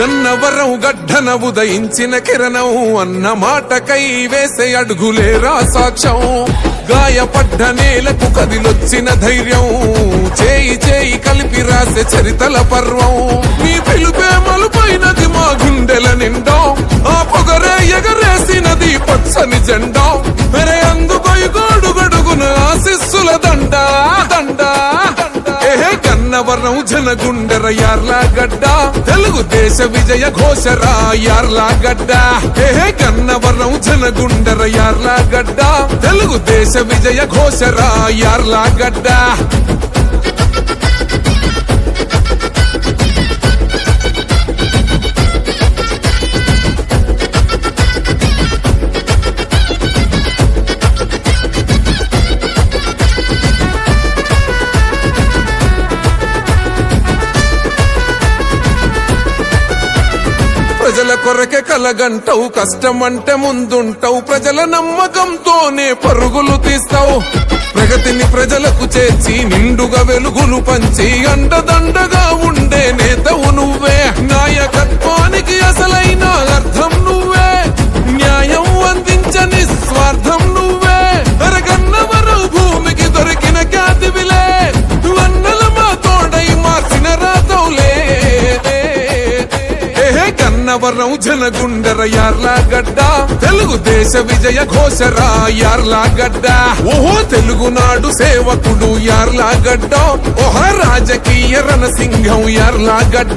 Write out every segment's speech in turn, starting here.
గన్నవరం గడ్డన ఉదయించిన కిరణం అన్న మాటకై వేసే అడుగులేరా సాక్ష్యం గాయపడ్డ నేలకు కదిలొచ్చిన ధైర్యం చేయి చేయి కలిపి రాసే చరితల పర్వం నీ పిలుపే మలుపైనది మా గుండెల నిండా ఆ పొగరే ఎగరేసినది పచ్చని జెండా మెరే అందుకొయి గోడు గడుగున ఆశిస్సుల దండ దండ ఏహే కన్నవరం జనగుండెర యార్లా గడ్డ తెలుగు దేశ విజయ ఘోషరా యార్లా గడ్డ ఏహే కన్నవరం జనగుండెర యార్లా గడ్డ తెలుగు దేశ విజయ ఘోషరా యార్లా గడ్డ ప్రజల కొరకే కలగంటవు కష్టమంటే ముందుంటావు ప్రజల నమ్మకంతోనే పరుగులు తీస్తావు ప్రగతిని ప్రజలకు చేర్చి నిండుగా వెలుగులు పంచి అండదండగా ఉండే నేతవు నువ్వే నాయకత్వానికి అసలైన అర్థం నువ్వే న్యాయం అందించని స్వార్థం నువ్వే అరగన్నవరం భూమికి దొరికిన ఖ్యాతివిలే వన్నెల మా తోడై మార్చిన రాతవులే ఏహే కన్నవరం జనగుండెర యార్లా గడ్డ తెలుగు దేశ విజయ ఘోషరా యార్లా గడ్డ ఓహో తెలుగునాడు సేవకుడు యార్లా గడ్డ ఓహో రాజకీయ రణసింహం యార్లా గడ్డ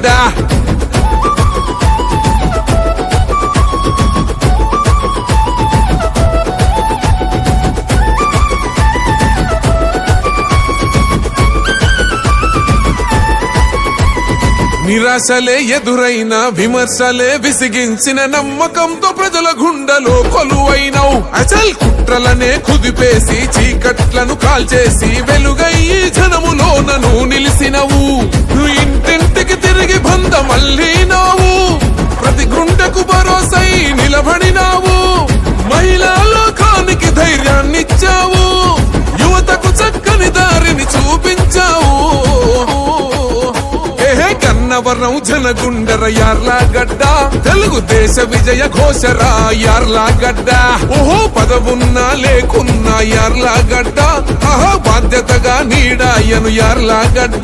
నిరాశలే ఎదురైన విమర్శలే విసిగించిన నమ్మకంతో ప్రజల గుండెలో కొలువైనవు అచల్ కుట్రలనే కుదిపేసి చీకట్లను కాల్చేసి వెలుగయ్యి జనములోనను నిలిసినవు నువ్వు ఇంటింటికి తిరిగి బంద మళ్ళీనావు ప్రతి గుండెకు భరోసై నిలబడినావు మహిళా లోకానికి ధైర్యాన్నిచ్చావు యువతకు చక్కని దారిని చూపించావు ఏహే కన్నవరం జనగుండెర యార్లా గడ్డ తెలుగు దేశ విజయ ఘోషరా యార్లా గడ్డ ఓహో పదవున్నా లేకున్నా యార్లా గడ్డ ఆహా బాధ్యతగా నీడాయను యార్లా గడ్డ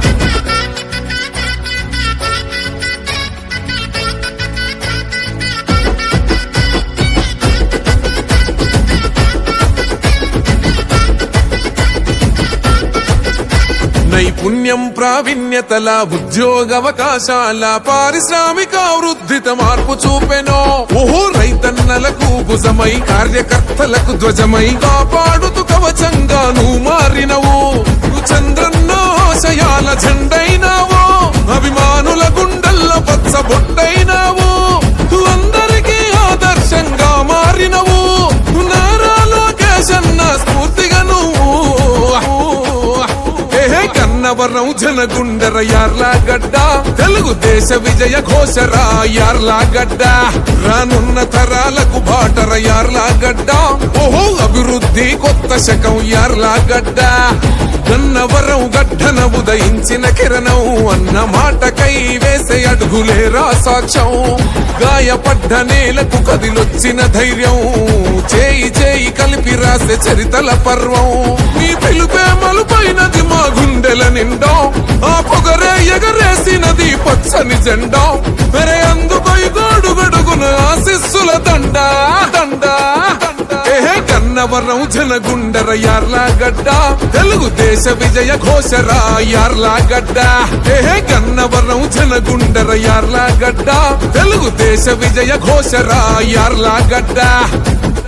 నైపుణ్యం ప్రావీణ్యతల ఉద్యోగవకాశాల పారిశ్రామిక వృద్ధిత మార్పు చూపెనో ఓహో రైతన్నలకు భుజమై కార్యకర్తలకు ధ్వజమై కాపాడుతూ కవచంగా నువ్వు మారినవు నువ్వు చంద్రన్న ఆశయాల జెండైనావు అభిమానుల గుండెల్ల పచ్చ బొట్టైనావు నువ్వు అందరికీ ఆదర్శంగా మారినవు నువ్వు నారా లోకేశన్న స్ఫూర్తిగా నువ్వు ఏహే కన్నవరం జనగుండెర యార్లా గడ్డ తెలుగు దేశ విజయ ఘోషరా యార్లా గడ్డ రానున్న తరాలకు బాటర యార్లా గడ్డ ఓహో అభివృద్ధి కొత్త శకం యార్లా గడ్డ గన్నవరం గడ్డన ఉదయించిన కిరణం అన్న మాటకై వేసే అడుగులేరా సాక్ష్యం గాయపడ్డ నేలకు కదిలొచ్చిన ధైర్యం చేయి చేయి కలిపి రాసే చరితల పర్వం నీ పిలుపే మలుపైనది మా గుండెల నిండా ఆ పొగరే ఎగరేసినది పచ్చని జెండా మెరే అందుకొయి గోడు గడుగున ఆశిస్సుల దండ దండ ఏహే కన్నవరం జనగుండెర యార్లా గడ్డ తెలుగు దేశ విజయ ఘోషరా యార్లా గడ్డ ఏహే కన్నవరం జనగుండెర యార్లా గడ్డ తెలుగు దేశ విజయ ఘోషరా యార్లా గడ్డ